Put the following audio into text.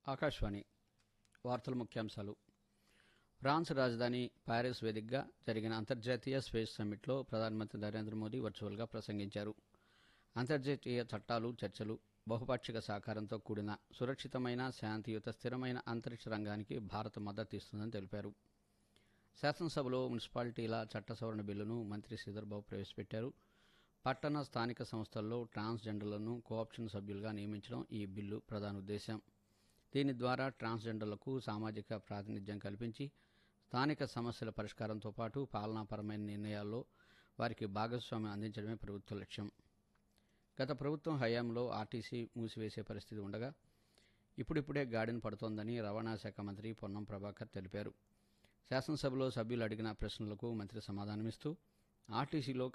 ఆకాశవాణి వార్తల ముఖ్యాంశాలు ఫ్రాన్స్ రాజధాని ప్యారిస్ వేదికగా జరిగిన అంతర్జాతీయ స్పేస్ సమ్మిట్లో ప్రధానమంత్రి నరేంద్ర మోదీ వర్చువల్గా ప్రసంగించారు అంతర్జాతీయ చట్టాలు చర్చలు బహుపాక్షిక సహకారంతో కూడిన సురక్షితమైన శాంతియుత స్థిరమైన అంతరిక్ష రంగానికి భారత్ మద్దతు ఇస్తుందని తెలిపారు శాసనసభలో మున్సిపాలిటీల చట్ట సవరణ బిల్లును మంత్రి శ్రీధర్బాబు ప్రవేశపెట్టారు పట్టణ స్థానిక సంస్థల్లో ట్రాన్స్జెండర్లను కోఆప్షన్ సభ్యులుగా నియమించడం ఈ బిల్లు ప్రధాన ఉద్దేశం దీని ద్వారా ట్రాన్స్జెండర్లకు సామాజిక ప్రాతినిధ్యం కల్పించి స్థానిక సమస్యల పరిష్కారంతో పాటు పాలనాపరమైన నిర్ణయాల్లో వారికి భాగస్వామ్యం అందించడమే ప్రభుత్వ లక్ష్యం గత ప్రభుత్వం హయాంలో ఆర్టీసీ మూసివేసే పరిస్థితి ఉండగా ఇప్పుడిప్పుడే గాడిన పడుతోందని రవాణా శాఖ మంత్రి పొన్నం ప్రభాకర్ తెలిపారు శాసనసభలో సభ్యులు అడిగిన ప్రశ్నలకు మంత్రి సమాధానమిస్తూ ఆర్టీసీలో